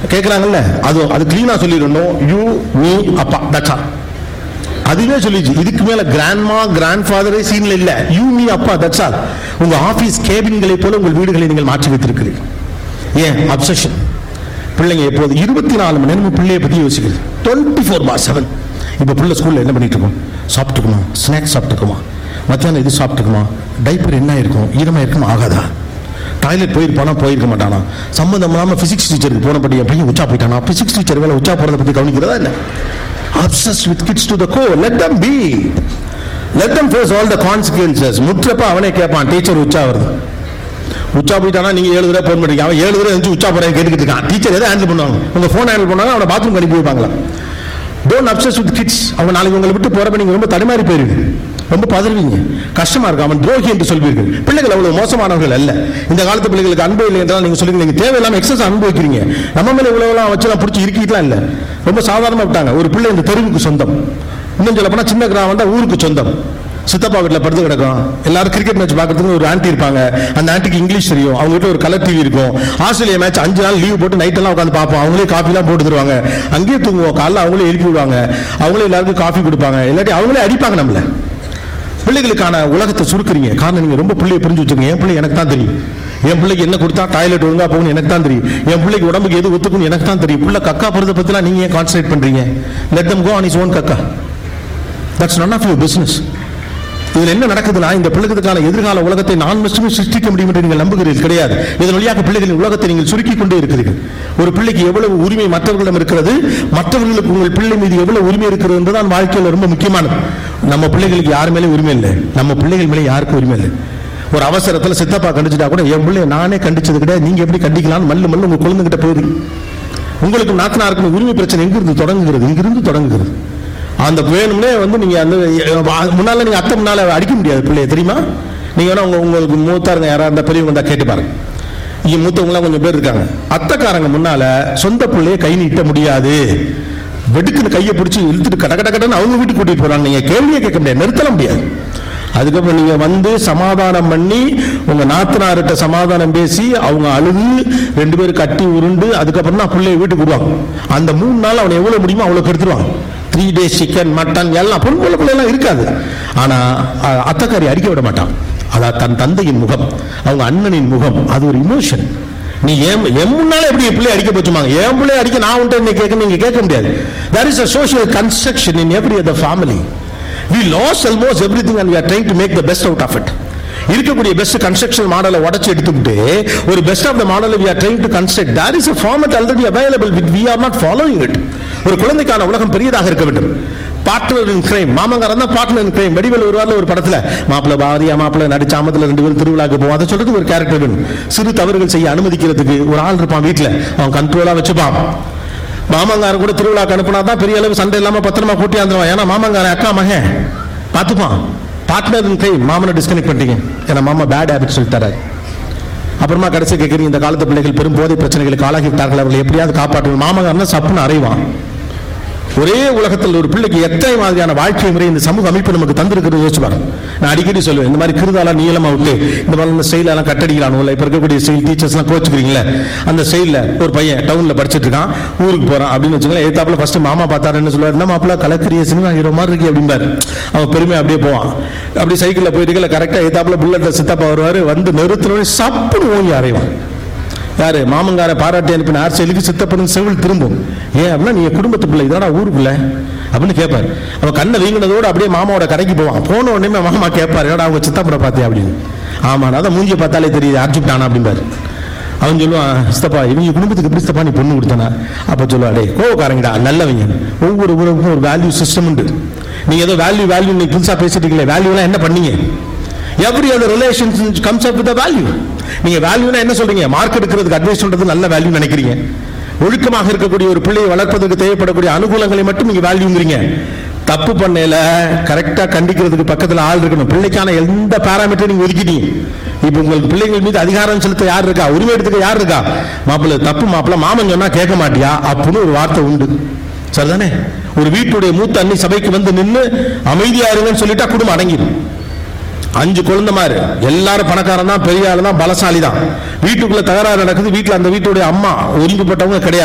கேட்கறாங்கல்ல அது அது கிளீனா சொல்லிடணும் யூ மீ அப்பா தட்சா அதுவே சொல்லிச்சு இதுக்கு மேல கிராண்ட்மா கிராண்ட் ஃபாதரே சீன்ல இல்ல யூ மீ அப்பா தட்ஸ் ஆல் உங்க ஆபீஸ் கேபின்களை போல உங்கள் வீடுகளை நீங்கள் மாற்றி வைத்திருக்கிறீர்கள் ஏன் அப்சஷன் பிள்ளைங்க எப்போது இருபத்தி நாலு மணி நேரம் பிள்ளைய பத்தி யோசிக்கிறது டுவெண்ட்டி ஃபோர் பார் செவன் இப்போ பிள்ளை ஸ்கூல்ல என்ன பண்ணிட்டு இருக்கோம் சாப்பிட்டுக்குமா ஸ்நாக்ஸ் சாப்பிட்டுக்குமா மத்தியானம் இது சாப்பிட்டுக்குமா டைப்பர் என்ன இருக்கும் ஈரமா இருக்குமா ஆகாதா டாய்லெட் போயிருப்பானா போயிருக்க மாட்டானா சம்மந்தம் இல்லாம பிசிக்ஸ் டீச்சருக்கு போனபடி என் பையன் உச்சா போயிட்டானா பிசிக்ஸ் டீச்சர் வேலை உச்சா போறதை பத்தி கவனிக்கிறதா இல்ல obsessed with kids to the core let them be let them face all the consequences முற்றப்ப அவனே கேட்பான் டீச்சர் உச்சா வருது உச்சா போயிட்டானா நீங்க ஏழு தடவை போன் பண்ணுறீங்க அவன் ஏழு தடவை எழுந்து உச்சா போறேன் கேட்டுக்கிட்டு இருக்கான் டீச்சர் எதை ஹேண்டில் பண்ணுவாங்க உங்க ஃபோன் ஹேண்டில் பண்ணாங்க அவனை பாத்ரூம் அனுப்பி வைப்பாங்களா டோன்ட் அப்சஸ் வித் கிட்ஸ் அவங்க நாளைக்கு உங்களை விட்டு போறப்ப நீங்க ரொம்ப தடுமாறி போயிருவீங்க ரொம்ப பதறுவீங்க கஷ்டமா இருக்கும் அவன் துரோகி என்று சொல்வீர்கள் பிள்ளைகள் அவ்வளவு மோசமானவர்கள் அல்ல இந்த காலத்து பிள்ளைகளுக்கு அன்பு இல்லை என்றால் நீங்க சொல்லுங்க நீங்க தேவையில்லாம எக்ஸஸ் அனுபவிக்கிறீங்க நம்ம மேல இவ்வளவுலாம் வச்சு பிடிச்சி இருக்கிட்டுலாம் இல்ல ரொம்ப சாதாரணமா விட்டாங்க ஒரு பிள்ளை இந்த தெருவுக்கு சொந்தம் இன்னும் சொல்ல போனா சின்ன கிராமம் தான் ஊருக்கு சொந்தம் சித்தப்பா வீட்டில் படுத்து கிடக்கும் எல்லாரும் கிரிக்கெட் மேட்ச் பார்க்கறதுக்கு ஒரு ஆண்டி இருப்பாங்க அந்த ஆண்டிக்கு இங்கிலீஷ் தெரியும் அவங்க வீட்டில் ஒரு கலர் டிவி இருக்கும் ஆஸ்திரேலியா மேட்ச் அஞ்சு நாள் லீவ் போட்டு நைட் எல்லாம் உட்காந்து பார்ப்போம் அவங்களே காஃபிலாம் போட்டு தருவாங்க அங்கேயே தூங்குவோம் காலைல அவங்களே எழுப்பி விடுவாங்க அவங்களே எல்லாருக்கும் காஃபி கொடுப்பாங்க இல்லாட்டி அவங்களே அடிப்பாங்க நம்மள பிள்ளைகளுக்கான உலகத்தை சுருக்குறீங்க காரணம் நீங்க ரொம்ப பிள்ளைய புரிஞ்சு வச்சுருங்க என் பிள்ளை எனக்கு தான் தெரியும் என் பிள்ளைக்கு என்ன கொடுத்தா டாய்லெட் ஒழுங்கா போகணும் எனக்கு தான் தெரியும் என் பிள்ளைக்கு உடம்புக்கு எது ஒத்துக்கும் எனக்கு தான் தெரியும் பிள்ளை கக்கா போறதை பத்திலாம் நீங்க ஏன் கான்சன்ட்ரேட் பண்றீங்க let them go on is own கக்கா that's none of your business இதுல என்ன நடக்குதுன்னா இந்த பிள்ளைகளுக்கான எதிர்கால உலகத்தை நான் மட்டுமே சிருஷ்டிக்க முடியும் என்று நீங்கள் நம்புகிறீர்கள் கிடையாது இதன் வழியாக பிள்ளைகளின் உலகத்தை நீங்கள் சுருக்கிக் கொண்டே இருக்கிறீர்கள் ஒரு பிள்ளைக்கு எவ்வளவு உரிமை மற்றவர்களிடம் இருக்கிறது மற்றவர்களுக்கு உங்கள் பிள்ளை மீது எவ்வளவு உரிமை இருக்கிறது என்பதுதான் வாழ்க்கையில் ரொம்ப முக்கியமானது நம்ம பிள்ளைகளுக்கு யார் மேலே உரிமை இல்லை நம்ம பிள்ளைகள் மேலே யாருக்கும் உரிமை இல்லை ஒரு அவசரத்துல சித்தப்பா கண்டிச்சுட்டா கூட என் பிள்ளைய நானே கண்டிச்சது கிடையாது நீங்க எப்படி கண்டிக்கலாம்னு மல்லு மல்லு உங்க குழந்தைகிட்ட போயிருக்கு உங்களுக்கு நாத்தனாருக்கும் உரிமை பிரச்சனை எங்கிருந்து தொடங்குகிறது இங்கிருந்து தொடங்குகிறது அந்த வேணும்னே வந்து நீங்க அந்த அஹ், முன்னால நீங்க அத்தை முன்னால அடிக்க முடியாது பிள்ளைய தெரியுமா நீங்க வேணா உங்க உங்களுக்கு மூத்தாருங்க யாரா இருந்தா பெரியவங்க இருந்தா கேட்டு பாருங்க இங்க மூத்தவங்களாம் கொஞ்சம் பேர் இருக்காங்க அத்தைக்காரங்க முன்னால சொந்த பிள்ளைய கை நீட்ட முடியாது வெடுக்குன்னு கையை பிடிச்சி இழுத்துட்டு கட கட கடன்னு அவங்க வீட்டுக்கு கூட்டிட்டு போறாங்க நீங்க கேள்வியே கேட்க முடியாது நிறுத்தல முடியாது அதுக்கப்புறம் நீங்க வந்து சமாதானம் பண்ணி உங்க நாத்தனார்கிட்ட சமாதானம் பேசி அவங்க அழுது ரெண்டு பேரும் கட்டி உருண்டு அதுக்கப்புறம் தான் பிள்ளைய வீட்டுக்கு விடுவாங்க அந்த மூணு நாள் அவனை எவ்வளவு முடியுமோ அவ்வளவு கெடுத்துருவாங்க த்ரீ டேஸ் சிக்கன் மட்டன் எல்லாம் பொன் பிள்ளை எல்லாம் இருக்காது ஆனா அ- அத்தைக்காரி அடிக்க விட மாட்டான் அதான் தன் தந்தையின் முகம் அவங்க அண்ணனின் முகம் அது ஒரு இமோஷன் நீ ஏன் என் முன்னால எப்படி என் பிள்ளை அடிக்க போச்சுமாங்க என் பிள்ளை அடிக்க நான் உன்ட்ட நீ கேட்க நீங்க கேட்க முடியாது there is a social construction in every other family we lost almost everything and we are trying to make the best out of it இருக்கக்கூடிய பெஸ்ட் கன்ஸ்ட்ரக்ஷன் மாடலை உடைச்சு எடுத்துக்கிட்டு ஒரு பெஸ்ட் ஆஃப் த மாடலை we are trying to construct there is a format already available with we are not following it ஒரு குழந்தைக்கான உலகம் பெரியதாக இருக்க வேண்டும் பார்ட்னர் இன் கிரைம் மாமங்காரன் தான் பார்ட்னர் இன் கிரைம் வடிவேல் ஒரு வாரில் ஒரு படத்துல மாப்பிள்ள பாரதியா மாப்பிள்ள நடிச்சாமத்துல ரெண்டு பேரும் திருவிழாக்கு போவோம் அதை சொல்றதுக்கு ஒரு கேரக்டர் வேணும் சிறு தவறுகள் செய்ய அனுமதிக்கிறதுக்கு ஒரு ஆள் இருப்பான் வீட்டுல அவன் கண்ட்ரோலா வச்சுப்பான் மாமங்காரன் கூட திருவிழாக்கு அனுப்புனா தான் பெரிய அளவு சண்டை இல்லாம பத்திரமா கூட்டி வந்துருவான் ஏன்னா மாமங்காரன் அக்கா மகன் பார்த்துப்பான் பார்ட்னர் இன் கிரைம் மாமனை டிஸ்கனெக்ட் பண்ணிட்டீங்க ஏன்னா மாமா பேட் ஹேபிட் சொல்லி தராரு அப்புறமா கடைசி கேட்குறீங்க இந்த காலத்து பிள்ளைகள் பெரும் போதை பிரச்சனைகளுக்கு ஆளாகி விட்டார்கள் அவர்களை எப்படியாவது காப்பாற்றணும் மாமகாரன் சப்புன்னு அறைவான் ஒரே உலகத்தில் ஒரு பிள்ளைக்கு எத்தனை மாதிரியான வாழ்க்கை முறை இந்த சமூக அமைப்பு நமக்கு தந்திருக்கிறது யோசிச்சு பாருங்க நான் அடிக்கடி சொல்லுவேன் இந்த மாதிரி கிருதாலாம் நீளமா விட்டு இந்த மாதிரி இந்த ஸ்டைலெல்லாம் கட்டடிக்கிறானோ இல்லை இப்போ இருக்கக்கூடிய ஸ்டைல் டீச்சர்ஸ்லாம் கோச்சுக்கிறீங்களே அந்த ஸ்டைலில் ஒரு பையன் டவுனில் படிச்சிட்டு இருக்கான் ஊருக்கு போறான் அப்படின்னு வச்சுக்கோங்களேன் எத்தாப்புல ஃபர்ஸ்ட் மாமா பார்த்தாரு என்ன சொல்லுவார் என்ன மாப்பிள்ள கலக்கரிய சினிமா ஹீரோ மாதிரி இருக்கு அப்படிம்பாரு அவன் பெருமை அப்படியே போவான் அப்படி சைக்கிளில் போயிட்டு இருக்கல கரெக்டாக எத்தாப்புல புல்லட்டில் சித்தப்பா வருவார் வந்து நிறுத்தினோடனே சப்புன்னு ஓங்கி அறைவான் யாரு மாமங்கார பாராட்டி அனுப்பின ஆர்ச்சலுக்கு சித்தப்பனும் செவில் திரும்பும் ஏன் அப்படின்னா நீ என் குடும்பத்து பிள்ளை இதோட ஊருக்குள்ள அப்படின்னு கேட்பாரு அவன் கண்ணை வீங்கினதோடு அப்படியே மாமாவோட கடைக்கு போவான் போன உடனே மாமா கேட்பாரு ஏடா அவங்க சித்தப்பனை பார்த்தியா அப்படின்னு ஆமா நான் தான் மூஞ்சியை பார்த்தாலே தெரியுது அர்ஜுன்டானா அப்படிம்பாரு அவன் சொல்லுவான் சித்தப்பா இவங்க குடும்பத்துக்கு எப்படி சித்தப்பா நீ பொண்ணு கொடுத்தனா அப்ப சொல்லுவா டே கோவக்காரங்கடா நல்லவங்க ஒவ்வொரு உறவுக்கும் ஒரு வேல்யூ சிஸ்டம் உண்டு நீங்க ஏதோ வேல்யூ வேல்யூ நீ புதுசா பேசிட்டு இருக்கீங்களே வேல்யூலாம் என்ன பண்ணீங்க every other relations comes up with value நீங்க வேல்யூனா என்ன சொல்றீங்க மார்க் எடுக்கிறதுக்கு அட்வைஸ் பண்றது நல்ல வேல்யூ நினைக்கிறீங்க ஒழுக்கமாக இருக்கக்கூடிய ஒரு பிள்ளையை வளர்ப்பதற்கு தேவைப்படக்கூடிய அனுகூலங்களை மட்டும் நீங்க வேல்யூங்கிறீங்க தப்பு பண்ணையில கரெக்டா கண்டிக்கிறதுக்கு பக்கத்துல ஆள் இருக்கணும் பிள்ளைக்கான எந்த பாராமீட்டர் நீங்க ஒதுக்கிட்டீங்க இப்ப உங்களுக்கு பிள்ளைகள் மீது அதிகாரம் செலுத்த யார் இருக்கா உரிமை எடுத்துக்க யார் இருக்கா மாப்பிள்ளை தப்பு மாப்பிள்ளை மாமன் சொன்னா கேட்க மாட்டியா அப்படின்னு ஒரு வார்த்தை உண்டு சரிதானே ஒரு வீட்டுடைய மூத்த அண்ணி சபைக்கு வந்து நின்னு அமைதியா இருங்கன்னு சொல்லிட்டா குடும்பம் அடங்கிடும் அஞ்சு குழந்தை மாதிரி எல்லாரும் பணக்காரன் தான் பெரிய ஆளு தான் பலசாலி தான் வீட்டுக்குள்ள தகராறு நடக்குது வீட்டுல அந்த வீட்டுடைய அம்மா ஒதுக்கப்பட்டவங்க கிடையாது